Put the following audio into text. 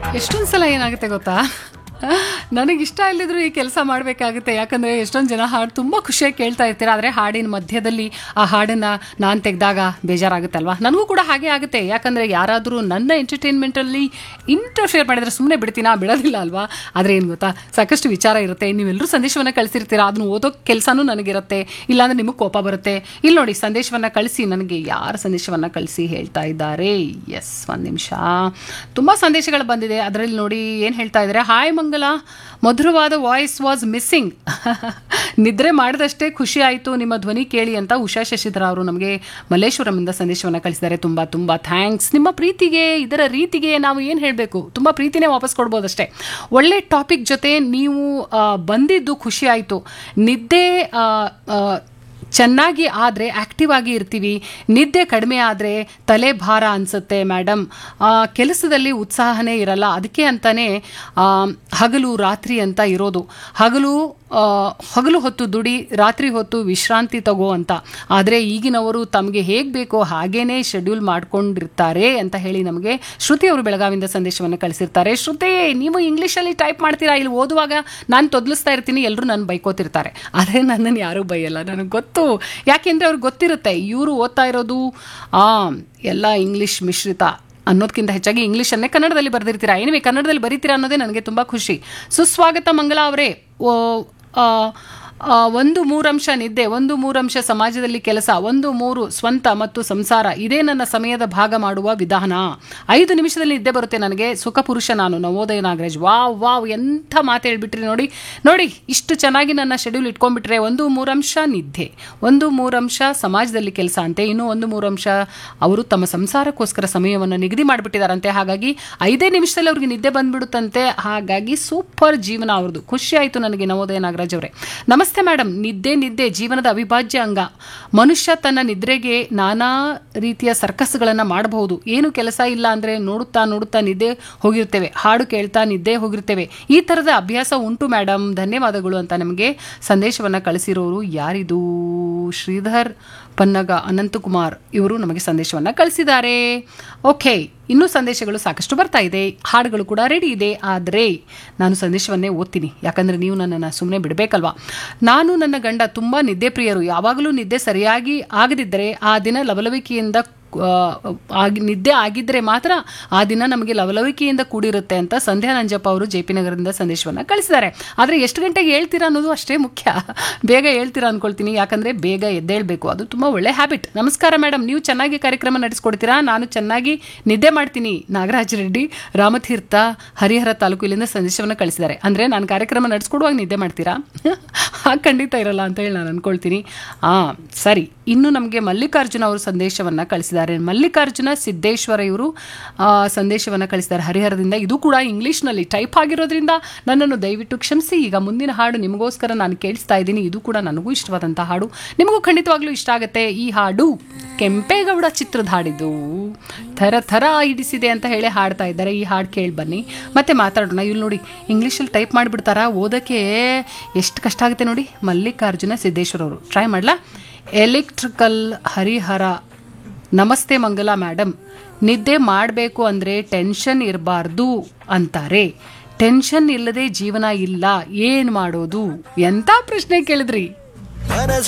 ಎಷ್ಟೊಂದು ಸಲ ಏನಾಗುತ್ತೆ ಗೊತ್ತಾ ನನಗಿಷ್ಟ ಇಲ್ಲದಿದ್ರು ಈ ಕೆಲಸ ಮಾಡಬೇಕಾಗುತ್ತೆ ಯಾಕಂದರೆ ಎಷ್ಟೊಂದು ಜನ ಹಾಡು ತುಂಬ ಖುಷಿಯಾಗಿ ಕೇಳ್ತಾ ಇರ್ತೀರ ಆದರೆ ಹಾಡಿನ ಮಧ್ಯದಲ್ಲಿ ಆ ಹಾಡನ್ನು ನಾನು ತೆಗೆದಾಗ ಬೇಜಾರಾಗುತ್ತಲ್ವಾ ನನಗೂ ಕೂಡ ಹಾಗೆ ಆಗುತ್ತೆ ಯಾಕಂದರೆ ಯಾರಾದರೂ ನನ್ನ ಎಂಟರ್ಟೈನ್ಮೆಂಟಲ್ಲಿ ಇಂಟರ್ಫಿಯರ್ ಮಾಡಿದರೆ ಸುಮ್ಮನೆ ಬಿಡ್ತೀನಾ ಬಿಡೋದಿಲ್ಲ ಅಲ್ವಾ ಆದರೆ ಏನು ಗೊತ್ತಾ ಸಾಕಷ್ಟು ವಿಚಾರ ಇರುತ್ತೆ ನೀವೆಲ್ಲರೂ ಸಂದೇಶವನ್ನು ಕಳಿಸಿರ್ತೀರಾ ಅದನ್ನು ಓದೋ ಕೆಲಸನೂ ನನಗಿರುತ್ತೆ ಇಲ್ಲಾಂದ್ರೆ ನಿಮಗೆ ಕೋಪ ಬರುತ್ತೆ ಇಲ್ಲಿ ನೋಡಿ ಸಂದೇಶವನ್ನು ಕಳಿಸಿ ನನಗೆ ಯಾರ ಸಂದೇಶವನ್ನು ಕಳಿಸಿ ಹೇಳ್ತಾ ಇದ್ದಾರೆ ಎಸ್ ಒಂದು ನಿಮಿಷ ತುಂಬ ಸಂದೇಶಗಳು ಬಂದಿದೆ ಅದರಲ್ಲಿ ನೋಡಿ ಏನು ಹೇಳ್ತಾ ಇದ್ದಾರೆ ಹಾಯ್ ಮಂಗಲ ಮಧುರವಾದ ವಾಯ್ಸ್ ವಾಸ್ ಮಿಸ್ಸಿಂಗ್ ನಿದ್ರೆ ಮಾಡಿದಷ್ಟೇ ಖುಷಿ ಆಯಿತು ನಿಮ್ಮ ಧ್ವನಿ ಕೇಳಿ ಅಂತ ಉಷಾ ಶಶಿಧರ ಅವರು ನಮಗೆ ಮಲ್ಲೇಶ್ವರಮಿಂದ ಸಂದೇಶವನ್ನು ಕಳಿಸಿದ್ದಾರೆ ತುಂಬ ತುಂಬ ಥ್ಯಾಂಕ್ಸ್ ನಿಮ್ಮ ಪ್ರೀತಿಗೆ ಇದರ ರೀತಿಗೆ ನಾವು ಏನು ಹೇಳಬೇಕು ತುಂಬ ಪ್ರೀತಿನೇ ವಾಪಸ್ ಕೊಡ್ಬೋದಷ್ಟೇ ಒಳ್ಳೆ ಟಾಪಿಕ್ ಜೊತೆ ನೀವು ಆ, ಬಂದಿದ್ದು ಖುಷಿ ಆಯಿತು ನಿದ್ದೆ ಆ, ಆ, ಚೆನ್ನಾಗಿ ಆದರೆ ಆ್ಯಕ್ಟಿವ್ ಆಗಿ ಇರ್ತೀವಿ ನಿದ್ದೆ ಕಡಿಮೆ ಆದರೆ ತಲೆ ಭಾರ ಅನಿಸುತ್ತೆ ಮೇಡಮ್ ಕೆಲಸದಲ್ಲಿ ಉತ್ಸಾಹನೇ ಇರಲ್ಲ ಅದಕ್ಕೆ ಅಂತಾನೆ ಆ, ಹಗಲು ರಾತ್ರಿ ಅಂತ ಇರೋದು ಹಗಲು ಆ, ಹಗಲು ಹೊತ್ತು ದುಡಿ ರಾತ್ರಿ ಹೊತ್ತು ವಿಶ್ರಾಂತಿ ತಗೋ ಅಂತ ಆದರೆ ಈಗಿನವರು ತಮಗೆ ಹೇಗೆ ಬೇಕೋ ಹಾಗೇನೇ ಶೆಡ್ಯೂಲ್ ಮಾಡ್ಕೊಂಡಿರ್ತಾರೆ ಅಂತ ಹೇಳಿ ನಮಗೆ ಶ್ರುತಿ ಅವರು ಬೆಳಗಾವಿಂದ ಸಂದೇಶವನ್ನು ಕಳಿಸಿರ್ತಾರೆ ಶ್ರುತಿ ನೀವು ಇಂಗ್ಲೀಷಲ್ಲಿ ಟೈಪ್ ಮಾಡ್ತೀರಾ ಇಲ್ಲಿ ಓದುವಾಗ ನಾನು ತೊದಲಿಸ್ತಾ ಇರ್ತೀನಿ ಎಲ್ಲರೂ ನನ್ನ ಬೈಕೋತಿರ್ತಾರೆ ಆದರೆ ನನ್ನನ್ನು ಯಾರೂ ಬೈಯಲ್ಲ ನನಗೆ ಗೊತ್ತು ಯಾಕೆಂದರೆ ಅವ್ರಿಗೆ ಗೊತ್ತಿರುತ್ತೆ ಇವರು ಓದ್ತಾ ಇರೋದು ಆ ಎಲ್ಲ ಇಂಗ್ಲೀಷ್ ಮಿಶ್ರಿತ ಅನ್ನೋದಕ್ಕಿಂತ ಹೆಚ್ಚಾಗಿ ಇಂಗ್ಲೀಷನ್ನೇ ಕನ್ನಡದಲ್ಲಿ ಬರೆದಿರ್ತೀರಾ ಏನಿವೆ ಕನ್ನಡದಲ್ಲಿ ಬರೀತೀರಾ ಅನ್ನೋದೇ ನನಗೆ ತುಂಬ ಖುಷಿ ಸುಸ್ವಾಗತ ಮಂಗಲ ಅವರೇ ಓ, ಆ, ಆ, ಒಂದು ಮೂರಂಶ ನಿದ್ದೆ ಒಂದು ಮೂರಂಶ ಸಮಾಜದಲ್ಲಿ ಕೆಲಸ ಒಂದು ಮೂರು ಸ್ವಂತ ಮತ್ತು ಸಂಸಾರ ಇದೇ ನನ್ನ ಸಮಯದ ಭಾಗ ಮಾಡುವ ವಿಧಾನ ಐದು ನಿಮಿಷದಲ್ಲಿ ನಿದ್ದೆ ಬರುತ್ತೆ ನನಗೆ ಸುಖ ಪುರುಷ ನಾನು ನವೋದಯ ನಾಗರಾಜ್ ವಾವ್ ವಾವ್ ಎಂಥ ಮಾತು ಹೇಳ್ಬಿಟ್ರಿ ನೋಡಿ ನೋಡಿ ಇಷ್ಟು ಚೆನ್ನಾಗಿ ನನ್ನ ಶೆಡ್ಯೂಲ್ ಇಟ್ಕೊಂಡ್ಬಿಟ್ರೆ ಒಂದು ಮೂರಂಶ ನಿದ್ದೆ ಒಂದು ಮೂರಂಶ ಸಮಾಜದಲ್ಲಿ ಕೆಲಸ ಅಂತೆ ಇನ್ನು ಒಂದು ಮೂರಂಶ ಅವರು ತಮ್ಮ ಸಂಸಾರಕ್ಕೋಸ್ಕರ ಸಮಯವನ್ನು ನಿಗದಿ ಮಾಡಿಬಿಟ್ಟಿದಾರಂತೆ ಹಾಗಾಗಿ ಐದೇ ನಿಮಿಷದಲ್ಲಿ ಅವ್ರಿಗೆ ನಿದ್ದೆ ಬಂದ್ಬಿಡುತ್ತಂತೆ ಹಾಗಾಗಿ ಸೂಪರ್ ಜೀವನ ಅವ್ರದ್ದು ಖುಷಿ ಆಯಿತು ನನಗೆ ನವೋದಯ ನಾಗರಾಜ್ ಅವರೇ ನಮಸ್ತೆ ಮೇಡಮ್ ನಿದ್ದೆ ನಿದ್ದೆ ಜೀವನದ ಅವಿಭಾಜ್ಯ ಅಂಗ ಮನುಷ್ಯ ತನ್ನ ನಿದ್ರೆಗೆ ನಾನಾ ರೀತಿಯ ಸರ್ಕಸ್ಗಳನ್ನು ಮಾಡಬಹುದು ಏನು ಕೆಲಸ ಇಲ್ಲ ಅಂದರೆ ನೋಡುತ್ತಾ ನೋಡುತ್ತಾ ನಿದ್ದೆ ಹೋಗಿರ್ತೇವೆ ಹಾಡು ಕೇಳ್ತಾ ನಿದ್ದೆ ಹೋಗಿರ್ತೇವೆ ಈ ಥರದ ಅಭ್ಯಾಸ ಉಂಟು ಮೇಡಮ್ ಧನ್ಯವಾದಗಳು ಅಂತ ನಮಗೆ ಸಂದೇಶವನ್ನು ಕಳಿಸಿರೋರು ಯಾರಿದು ಶ್ರೀಧರ್ ಪನ್ನಗ ಅನಂತಕುಮಾರ್ ಇವರು ನಮಗೆ ಸಂದೇಶವನ್ನು ಕಳಿಸಿದ್ದಾರೆ ಓಕೆ ಇನ್ನೂ ಸಂದೇಶಗಳು ಸಾಕಷ್ಟು ಬರ್ತಾ ಇದೆ ಹಾಡುಗಳು ಕೂಡ ರೆಡಿ ಇದೆ ಆದರೆ ನಾನು ಸಂದೇಶವನ್ನೇ ಓದ್ತೀನಿ ಯಾಕಂದರೆ ನೀವು ನನ್ನನ್ನು ಸುಮ್ಮನೆ ಬಿಡಬೇಕಲ್ವಾ ನಾನು ನನ್ನ ಗಂಡ ತುಂಬ ನಿದ್ದೆ ಪ್ರಿಯರು ಯಾವಾಗಲೂ ನಿದ್ದೆ ಸರಿಯಾಗಿ ಆಗದಿದ್ದರೆ ಆ ದಿನ ಲವಲವಿಕೆಯಿಂದ ಆ, ಆಗಿ ನಿದ್ದೆ ಆಗಿದ್ದರೆ ಮಾತ್ರ ಆ ದಿನ ನಮಗೆ ಲವಲವಿಕೆಯಿಂದ ಕೂಡಿರುತ್ತೆ ಅಂತ ಸಂಧ್ಯಾ ನಂಜಪ್ಪ ಅವರು ಜೆ ಪಿ ನಗರದಿಂದ ಸಂದೇಶವನ್ನು ಕಳಿಸಿದ್ದಾರೆ ಆದರೆ ಎಷ್ಟು ಗಂಟೆಗೆ ಹೇಳ್ತೀರಾ ಅನ್ನೋದು ಅಷ್ಟೇ ಮುಖ್ಯ ಬೇಗ ಹೇಳ್ತೀರಾ ಅನ್ಕೊಳ್ತೀನಿ ಯಾಕಂದರೆ ಬೇಗ ಎದ್ದೇಳಬೇಕು ಅದು ತುಂಬ ಒಳ್ಳೆ ಹ್ಯಾಬಿಟ್ ನಮಸ್ಕಾರ ಮೇಡಮ್ ನೀವು ಚೆನ್ನಾಗಿ ಕಾರ್ಯಕ್ರಮ ನಡೆಸ್ಕೊಡ್ತೀರಾ ನಾನು ಚೆನ್ನಾಗಿ ನಿದ್ದೆ ಮಾಡ್ತೀನಿ ನಾಗರಾಜ ರೆಡ್ಡಿ ರಾಮತೀರ್ಥ ಹರಿಹರ ತಾಲೂಕು ಇಲ್ಲಿಂದ ಸಂದೇಶವನ್ನು ಕಳಿಸಿದ್ದಾರೆ ಅಂದರೆ ನಾನು ಕಾರ್ಯಕ್ರಮ ನಡೆಸ್ಕೊಡುವಾಗ ನಿದ್ದೆ ಮಾಡ್ತೀರಾ ಹಾಗೆ ಖಂಡಿತ ಇರಲ್ಲ ಅಂತ ಹೇಳಿ ನಾನು ಅನ್ಕೊಳ್ತೀನಿ ಹಾಂ ಸರಿ ಇನ್ನು ನಮಗೆ ಮಲ್ಲಿಕಾರ್ಜುನ ಅವರು ಸಂದೇಶವನ್ನು ಕಳಿಸಿದ್ದಾರೆ ಮಲ್ಲಿಕಾರ್ಜುನ ಸಿದ್ದೇಶ್ವರ ಇವರು ಸಂದೇಶವನ್ನು ಕಳಿಸಿದ್ದಾರೆ ಹರಿಹರದಿಂದ ಇದು ಕೂಡ ಇಂಗ್ಲೀಷ್ನಲ್ಲಿ ಟೈಪ್ ಆಗಿರೋದ್ರಿಂದ ನನ್ನನ್ನು ದಯವಿಟ್ಟು ಕ್ಷಮಿಸಿ ಈಗ ಮುಂದಿನ ಹಾಡು ನಿಮಗೋಸ್ಕರ ನಾನು ಕೇಳಿಸ್ತಾ ಇದ್ದೀನಿ ಇದು ಕೂಡ ನನಗೂ ಇಷ್ಟವಾದಂಥ ಹಾಡು ನಿಮಗೂ ಖಂಡಿತವಾಗ್ಲೂ ಇಷ್ಟ ಆಗುತ್ತೆ ಈ ಹಾಡು ಕೆಂಪೇಗೌಡ ಚಿತ್ರದ ಹಾಡಿದ್ದು ಥರ ಥರ ಇಡಿಸಿದೆ ಅಂತ ಹೇಳಿ ಹಾಡ್ತಾ ಇದ್ದಾರೆ ಈ ಹಾಡು ಕೇಳಿ ಬನ್ನಿ ಮತ್ತೆ ಮಾತಾಡೋಣ ಇಲ್ಲಿ ನೋಡಿ ಇಂಗ್ಲೀಷಲ್ಲಿ ಟೈಪ್ ಮಾಡಿಬಿಡ್ತಾರಾ ಓದೋಕ್ಕೆ ಎಷ್ಟು ಕಷ್ಟ ಆಗುತ್ತೆ ನೋಡಿ ಮಲ್ಲಿಕಾರ್ಜುನ ಸಿದ್ದೇಶ್ವರ ಅವರು ಟ್ರೈ ಮಾಡಲಾ ಎಲೆಕ್ಟ್ರಿಕಲ್ ಹರಿಹರ ನಮಸ್ತೆ ಮಂಗಲ ಮೇಡಮ್ ನಿದ್ದೆ ಮಾಡಬೇಕು ಅಂದರೆ ಟೆನ್ಷನ್ ಇರಬಾರ್ದು ಅಂತಾರೆ ಟೆನ್ಷನ್ ಇಲ್ಲದೆ ಜೀವನ ಇಲ್ಲ ಏನು ಮಾಡೋದು ಎಂಥ ಪ್ರಶ್ನೆ ಕೇಳಿದ್ರಿ ಮನಸ್ಸು